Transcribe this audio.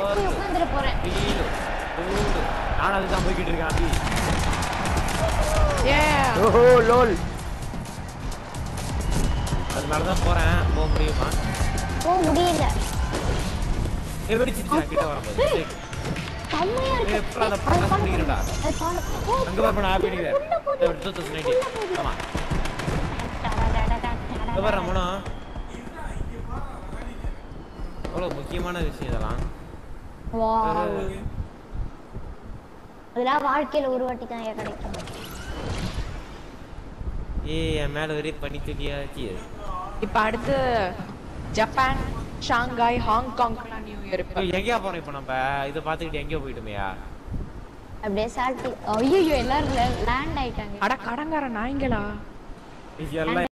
போய் உட்காந்துட போறேன் வீடு வீடு நானும் அதுதான் போய்கிட்டு இருக்கேன் அபி ஏ ஓஹோ லோல் அதனால தான் போறேன் போக முடியுமா போக முடியல எப்படி சிரிச்சா கிட்ட வரும்போது சரி. செம்மையா இருக்கு ஏய், எப்படா அதை பண்ண சொல்லிக்கிறேன்டா? அது follow- ஓ, அங்க பாரு நான் happy new year two thousand nineteen ஆமா இங்க பாரு மனோ எவ்வளவு முக்கியமான விஷயம் இதெல்லாம் Wow. அதெல்லாம் வாழ்க்கையில ஒரு வாட்டி தான் ஏன் கிடைக்கும் ஏய் என் மேல ஒரே பனி துளியாச்சு இப்ப அடுத்து ஜப்பான் ஷாங்காய் ஹாங்காங்லாம் நியூ இயர் இப்ப ஏய், எங்கேயா போறோம் இப்போ நம்ம இதை பார்த்துக்கிட்டு எங்கேயோ போயிட்டோமையா அப்படியே சாப்பிட்டு ஐயோ எல்லாரும் லேண்ட் ஆயிட்டாங்க அட கடங்கார நாய்ங்களா எல்லாம்